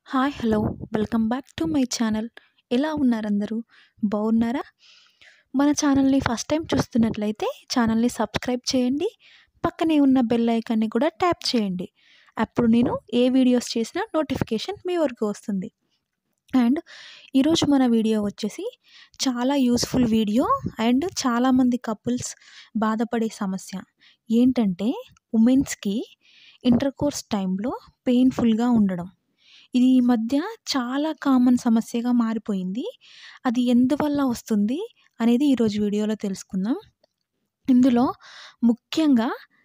hi hello welcome back to my channel ఎలా ఉన్నారు అందరూ బాగున్నారా మన ఛానల్ని ఫస్ట్ టైం చూస్తున్నట్లయితే ఛానల్ని సబ్స్క్రైబ్ చేయండి పక్కనే ఉన్న బెల్ ఐకాన్ని కూడా ట్యాప్ చేయండి అప్పుడు నేను ఏ వీడియోస్ చేసినా నోటిఫికేషన్ మీ వరకు వస్తుంది అండ్ ఈరోజు మన వీడియో వచ్చేసి చాలా యూస్ఫుల్ వీడియో అండ్ చాలామంది కపుల్స్ బాధపడే సమస్య ఏంటంటే ఉమెన్స్కి ఇంటర్ కోర్స్ టైంలో పెయిన్ఫుల్గా ఉండడం ఇది ఈ మధ్య చాలా కామన్ సమస్యగా మారిపోయింది అది ఎందువల్ల వస్తుంది అనేది ఈరోజు వీడియోలో తెలుసుకుందాం ఇందులో ముఖ్యంగా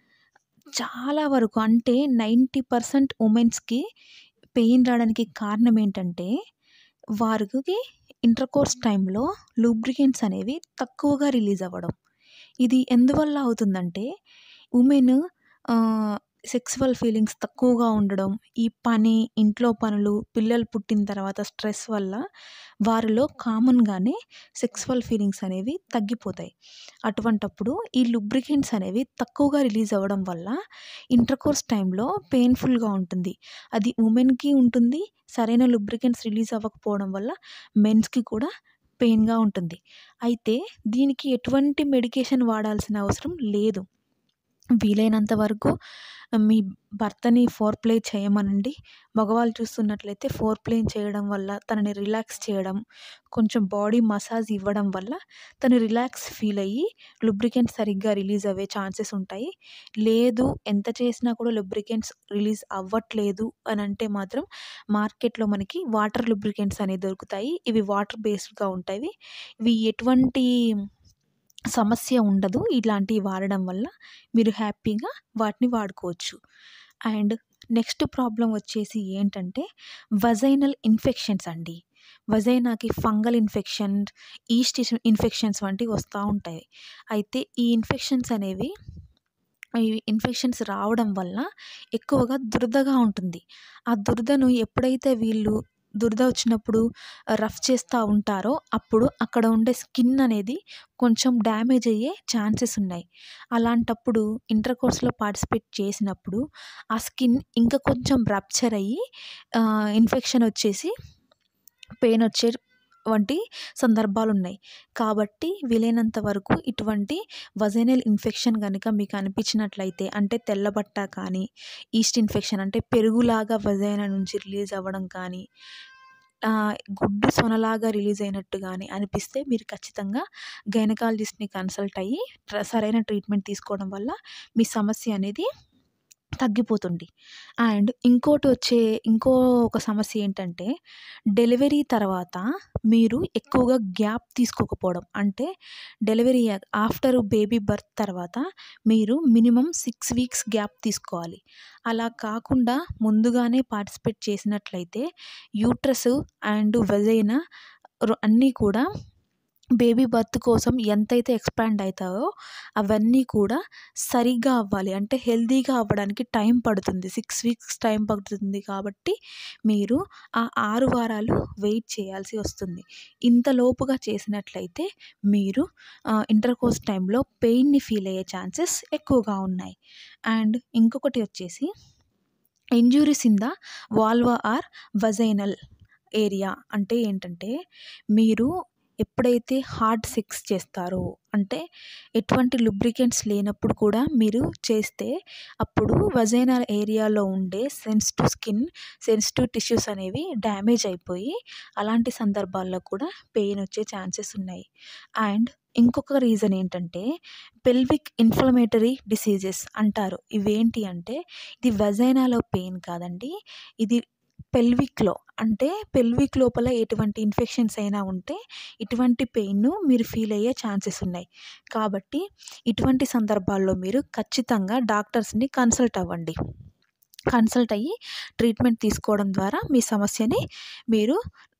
చాలా వరకు అంటే నైంటీ పర్సెంట్ ఉమెన్స్కి పెయిన్ రావడానికి కారణం ఏంటంటే వారికి ఇంటర్ కోర్స్ టైంలో లూబ్రికెంట్స్ అనేవి తక్కువగా రిలీజ్ అవ్వడం ఇది ఎందువల్ల అవుతుందంటే ఉమెన్ సెక్సువల్ ఫీలింగ్స్ తక్కువగా ఉండడం ఈ పని ఇంట్లో పనులు పిల్లలు పుట్టిన తర్వాత స్ట్రెస్ వల్ల వారిలో కామన్గానే సెక్సువల్ ఫీలింగ్స్ అనేవి తగ్గిపోతాయి అటువంటప్పుడు ఈ లుబ్రికెంట్స్ అనేవి తక్కువగా రిలీజ్ అవ్వడం వల్ల ఇంటర్ కోర్స్ టైంలో పెయిన్ఫుల్గా ఉంటుంది అది ఉమెన్కి ఉంటుంది సరైన లుబ్రికెంట్స్ రిలీజ్ అవ్వకపోవడం వల్ల మెన్స్కి కూడా పెయిన్గా ఉంటుంది అయితే దీనికి ఎటువంటి మెడికేషన్ వాడాల్సిన అవసరం లేదు వీలైనంత వరకు మీ భర్తని ఫోర్ ప్లే చేయమనండి మగవాళ్ళు చూస్తున్నట్లయితే ఫోర్ ప్లే చేయడం వల్ల తనని రిలాక్స్ చేయడం కొంచెం బాడీ మసాజ్ ఇవ్వడం వల్ల తను రిలాక్స్ ఫీల్ అయ్యి లుబ్రికెంట్స్ సరిగ్గా రిలీజ్ అవ్వే ఛాన్సెస్ ఉంటాయి లేదు ఎంత చేసినా కూడా లుబ్రికెంట్స్ రిలీజ్ అవ్వట్లేదు అని అంటే మాత్రం మార్కెట్లో మనకి వాటర్ లుబ్రికెంట్స్ అనేవి దొరుకుతాయి ఇవి వాటర్ బేస్డ్గా ఉంటాయి ఇవి ఎటువంటి సమస్య ఉండదు ఇలాంటివి వాడడం వల్ల మీరు హ్యాపీగా వాటిని వాడుకోవచ్చు అండ్ నెక్స్ట్ ప్రాబ్లం వచ్చేసి ఏంటంటే వజైనల్ ఇన్ఫెక్షన్స్ అండి వజైనాకి ఫంగల్ ఇన్ఫెక్షన్ ఈస్ట్ ఇన్ఫెక్షన్స్ వంటివి వస్తూ ఉంటాయి అయితే ఈ ఇన్ఫెక్షన్స్ అనేవి ఈ ఇన్ఫెక్షన్స్ రావడం వల్ల ఎక్కువగా దురదగా ఉంటుంది ఆ దురదను ఎప్పుడైతే వీళ్ళు దురద వచ్చినప్పుడు రఫ్ చేస్తూ ఉంటారో అప్పుడు అక్కడ ఉండే స్కిన్ అనేది కొంచెం డ్యామేజ్ అయ్యే ఛాన్సెస్ ఉన్నాయి అలాంటప్పుడు ఇంటర్ కోర్స్లో పార్టిసిపేట్ చేసినప్పుడు ఆ స్కిన్ ఇంకా కొంచెం రప్చర్ అయ్యి ఇన్ఫెక్షన్ వచ్చేసి పెయిన్ వచ్చే వంటి సందర్భాలు ఉన్నాయి కాబట్టి వీలైనంత వరకు ఇటువంటి వజైనల్ ఇన్ఫెక్షన్ కనుక మీకు అనిపించినట్లయితే అంటే తెల్లబట్ట కానీ ఈస్ట్ ఇన్ఫెక్షన్ అంటే పెరుగులాగా వజైనా నుంచి రిలీజ్ అవ్వడం కానీ గుడ్డు సొనలాగా రిలీజ్ అయినట్టు కానీ అనిపిస్తే మీరు ఖచ్చితంగా గైనకాలజిస్ట్ని కన్సల్ట్ అయ్యి సరైన ట్రీట్మెంట్ తీసుకోవడం వల్ల మీ సమస్య అనేది తగ్గిపోతుంది అండ్ ఇంకోటి వచ్చే ఇంకో ఒక సమస్య ఏంటంటే డెలివరీ తర్వాత మీరు ఎక్కువగా గ్యాప్ తీసుకోకపోవడం అంటే డెలివరీ ఆఫ్టర్ బేబీ బర్త్ తర్వాత మీరు మినిమం సిక్స్ వీక్స్ గ్యాప్ తీసుకోవాలి అలా కాకుండా ముందుగానే పార్టిసిపేట్ చేసినట్లయితే యూట్రస్ అండ్ వెజైనా అన్నీ కూడా బేబీ బర్త్ కోసం ఎంతైతే ఎక్స్పాండ్ అవుతాయో అవన్నీ కూడా సరిగ్గా అవ్వాలి అంటే హెల్తీగా అవ్వడానికి టైం పడుతుంది సిక్స్ వీక్స్ టైం పడుతుంది కాబట్టి మీరు ఆ ఆరు వారాలు వెయిట్ చేయాల్సి వస్తుంది ఇంతలోపుగా చేసినట్లయితే మీరు ఇంటర్ కోర్స్ టైంలో పెయిన్ని ఫీల్ అయ్యే ఛాన్సెస్ ఎక్కువగా ఉన్నాయి అండ్ ఇంకొకటి వచ్చేసి injuries in the vulva or vaginal area అంటే ఏంటంటే మీరు ఎప్పుడైతే హార్డ్ సెక్స్ చేస్తారో అంటే ఎటువంటి లుబ్రికెంట్స్ లేనప్పుడు కూడా మీరు చేస్తే అప్పుడు వజైనల్ ఏరియాలో ఉండే సెన్సిటివ్ స్కిన్ సెన్సిటివ్ టిష్యూస్ అనేవి డ్యామేజ్ అయిపోయి అలాంటి సందర్భాల్లో కూడా పెయిన్ వచ్చే ఛాన్సెస్ ఉన్నాయి అండ్ ఇంకొక రీజన్ ఏంటంటే పెల్విక్ ఇన్ఫ్లమేటరీ డిసీజెస్ అంటారు ఇవేంటి అంటే ఇది వజైనాలో పెయిన్ కాదండి ఇది పెల్విక్లో అంటే పెల్విక్ లోపల ఎటువంటి ఇన్ఫెక్షన్స్ అయినా ఉంటే ఇటువంటి పెయిన్ను మీరు ఫీల్ అయ్యే ఛాన్సెస్ ఉన్నాయి కాబట్టి ఇటువంటి సందర్భాల్లో మీరు ఖచ్చితంగా డాక్టర్స్ని కన్సల్ట్ అవ్వండి కన్సల్ట్ అయ్యి ట్రీట్మెంట్ తీసుకోవడం ద్వారా మీ సమస్యని మీరు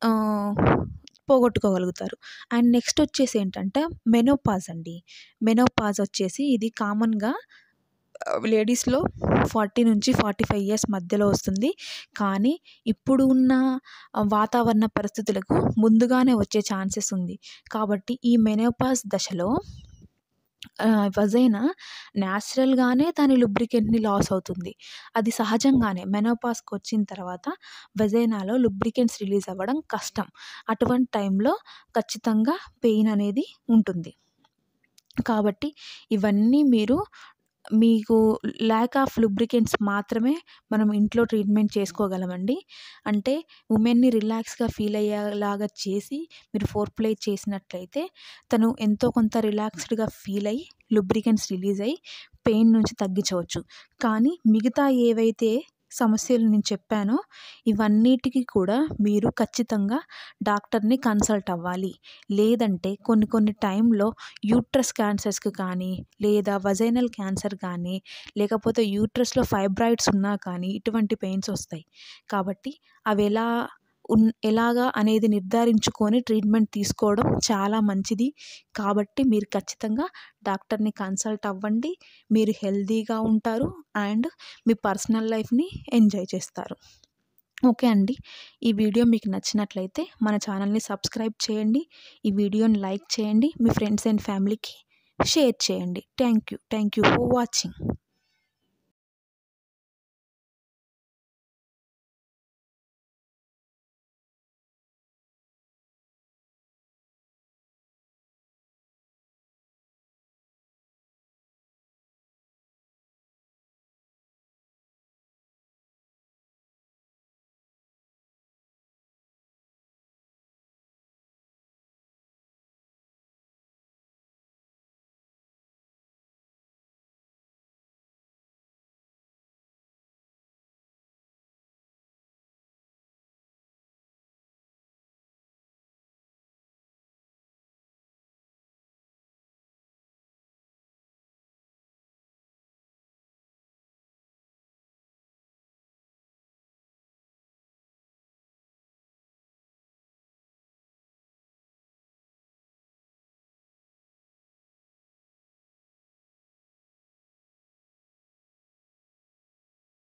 పోగొట్టుకోగలుగుతారు అండ్ నెక్స్ట్ వచ్చేసి ఏంటంటే మెనోపాజ్ అండి మెనోపాజ్ వచ్చేసి ఇది కామన్గా లేడీస్లో ఫార్టీ నుంచి ఫార్టీ ఫైవ్ ఇయర్స్ మధ్యలో వస్తుంది కానీ ఇప్పుడు ఉన్న వాతావరణ పరిస్థితులకు ముందుగానే వచ్చే ఛాన్సెస్ ఉంది కాబట్టి ఈ మెనోపాజ్ దశలో వజైనా న్యాచురల్గానే దాని లుబ్రికెంట్ని లాస్ అవుతుంది అది సహజంగానే మెనోపాస్కి వచ్చిన తర్వాత వజైనాలో లుబ్రికెంట్స్ రిలీజ్ అవ్వడం కష్టం అటువంటి టైంలో ఖచ్చితంగా పెయిన్ అనేది ఉంటుంది కాబట్టి ఇవన్నీ మీరు మీకు ల్యాక్ ఆఫ్ లుబ్రికెంట్స్ మాత్రమే మనం ఇంట్లో ట్రీట్మెంట్ చేసుకోగలమండి అంటే ఉమెన్ని రిలాక్స్గా ఫీల్ అయ్యేలాగా చేసి మీరు ఫోర్ ప్లే చేసినట్లయితే తను ఎంతో కొంత రిలాక్స్డ్గా ఫీల్ అయ్యి లుబ్రికెంట్స్ రిలీజ్ అయ్యి పెయిన్ నుంచి తగ్గించవచ్చు కానీ మిగతా ఏవైతే సమస్యలు నేను చెప్పానో ఇవన్నిటికీ కూడా మీరు ఖచ్చితంగా డాక్టర్ని కన్సల్ట్ అవ్వాలి లేదంటే కొన్ని కొన్ని టైంలో యూట్రస్ క్యాన్సర్స్కి కానీ లేదా వజైనల్ క్యాన్సర్ కానీ లేకపోతే యూట్రస్లో ఫైబ్రాయిడ్స్ ఉన్నా కానీ ఇటువంటి పెయిన్స్ వస్తాయి కాబట్టి అవి ఎలా ఉన్ ఎలాగా అనేది నిర్ధారించుకొని ట్రీట్మెంట్ తీసుకోవడం చాలా మంచిది కాబట్టి మీరు ఖచ్చితంగా డాక్టర్ని కన్సల్ట్ అవ్వండి మీరు హెల్తీగా ఉంటారు అండ్ మీ పర్సనల్ లైఫ్ని ఎంజాయ్ చేస్తారు ఓకే అండి ఈ వీడియో మీకు నచ్చినట్లయితే మన ఛానల్ని సబ్స్క్రైబ్ చేయండి ఈ వీడియోని లైక్ చేయండి మీ ఫ్రెండ్స్ అండ్ ఫ్యామిలీకి షేర్ చేయండి thank you thank you for watching